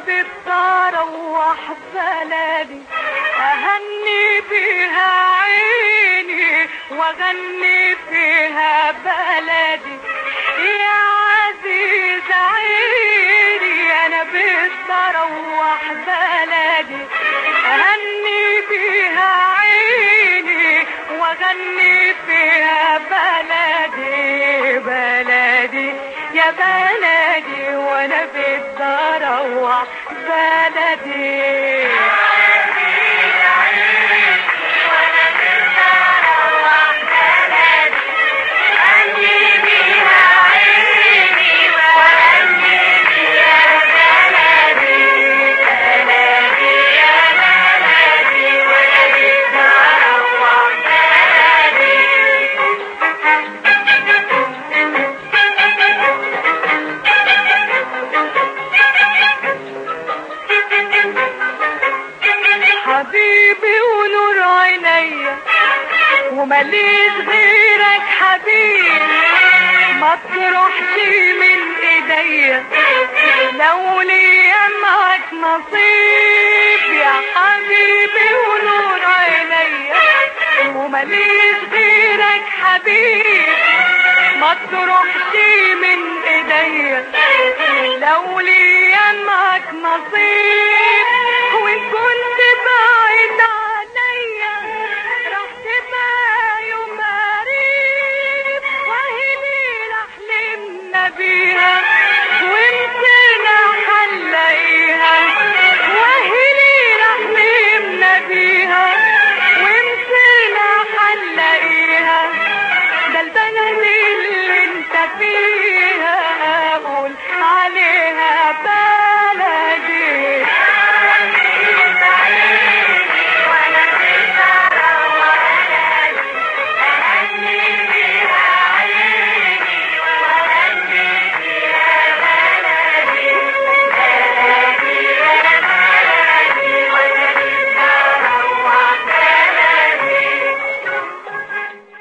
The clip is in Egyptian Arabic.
بتروح بلدي اهني بيها عيني واغني فيها بلدي يا عزيز عيني انا بتروح بلدي اهني بيها عيني واغني فيها بلدي بلدي يا بلدي وانا بتروح بلدي حبيبي ونور عينيا ومليش غيرك حبيب ما تروحش من ايديا لو ليا معك نصيب يا حبيبي ونور عينيا ومليش غيرك حبيب ما تروحش من ايديا لو ليا معك نصيب وان كنت